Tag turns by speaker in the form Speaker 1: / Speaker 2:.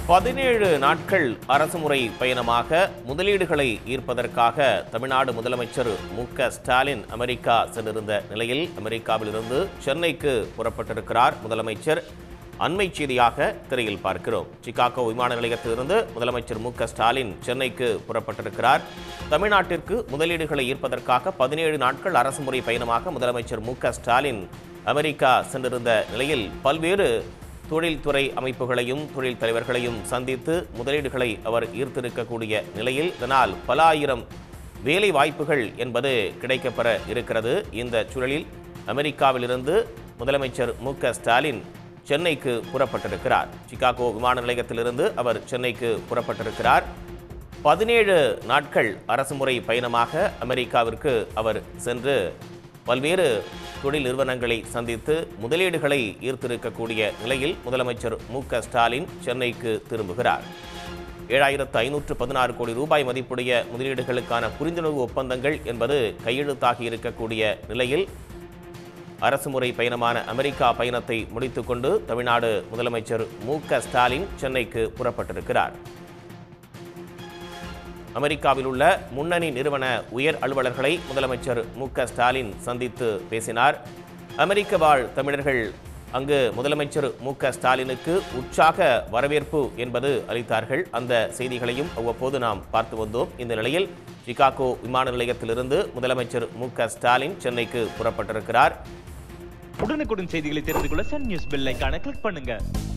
Speaker 1: பதினேழு நாட்கள் அரசுமுறை பயணமாக முதலீடுகளை ஈர்ப்பதற்காக தமிழ்நாடு முதலமைச்சர் மு க ஸ்டாலின் அமெரிக்கா சென்றிருந்த நிலையில் அமெரிக்காவிலிருந்து சென்னைக்கு புறப்பட்டிருக்கிறார் முதலமைச்சர் அண்மை செய்தியாக திரையில் பார்க்கிறோம் சிகாகோ விமான நிலையத்திலிருந்து முதலமைச்சர் மு க ஸ்டாலின் சென்னைக்கு புறப்பட்டிருக்கிறார் தமிழ்நாட்டிற்கு முதலீடுகளை ஈர்ப்பதற்காக பதினேழு நாட்கள் அரசுமுறை பயணமாக முதலமைச்சர் மு க ஸ்டாலின் அமெரிக்கா சென்றிருந்த நிலையில் பல்வேறு தொழில்துறை அமைப்புகளையும் தொழில் தலைவர்களையும் சந்தித்து முதலீடுகளை அவர் ஈர்த்திருக்கக்கூடிய நிலையில் இதனால் பல ஆயிரம் வேலை வாய்ப்புகள் என்பது கிடைக்கப்பெற இருக்கிறது இந்த சூழலில் அமெரிக்காவிலிருந்து முதலமைச்சர் மு க ஸ்டாலின் சென்னைக்கு புறப்பட்டிருக்கிறார் சிகாகோ விமான நிலையத்திலிருந்து அவர் சென்னைக்கு புறப்பட்டிருக்கிறார் பதினேழு நாட்கள் அரசுமுறை பயணமாக அமெரிக்காவிற்கு அவர் சென்று பல்வேறு தொழில் நிறுவனங்களை சந்தித்து முதலீடுகளை ஈர்த்திருக்கக்கூடிய நிலையில் முதலமைச்சர் மு க ஸ்டாலின் சென்னைக்கு திரும்புகிறார் ஏழாயிரத்து ஐநூற்று பதினாறு கோடி ரூபாய் மதிப்புடைய முதலீடுகளுக்கான புரிந்துணர்வு ஒப்பந்தங்கள் என்பது கையெழுத்தாகி இருக்கக்கூடிய நிலையில் அரசுமுறை பயணமான அமெரிக்கா பயணத்தை முடித்துக்கொண்டு தமிழ்நாடு முதலமைச்சர் மு க ஸ்டாலின் சென்னைக்கு புறப்பட்டிருக்கிறார் அமெரிக்காவில் உள்ள முன்னணி நிறுவன உயர் அலுவலர்களை முதலமைச்சர் மு க ஸ்டாலின் சந்தித்து பேசினார் அமெரிக்க வாழ் தமிழர்கள் அங்கு முதலமைச்சர் மு க ஸ்டாலினுக்கு உற்சாக வரவேற்பு என்பது அளித்தார்கள் அந்த செய்திகளையும் அவ்வப்போது நாம் பார்த்து வந்தோம் இந்த நிலையில் சிகாகோ விமான நிலையத்திலிருந்து முதலமைச்சர் மு க ஸ்டாலின் சென்னைக்கு புறப்பட்டிருக்கிறார்
Speaker 2: உடனுக்குடன் செய்திகளை தெரிந்து கொள்ள சன் நியூஸ் பெல் ஐகானை கிளிக் பண்ணுங்க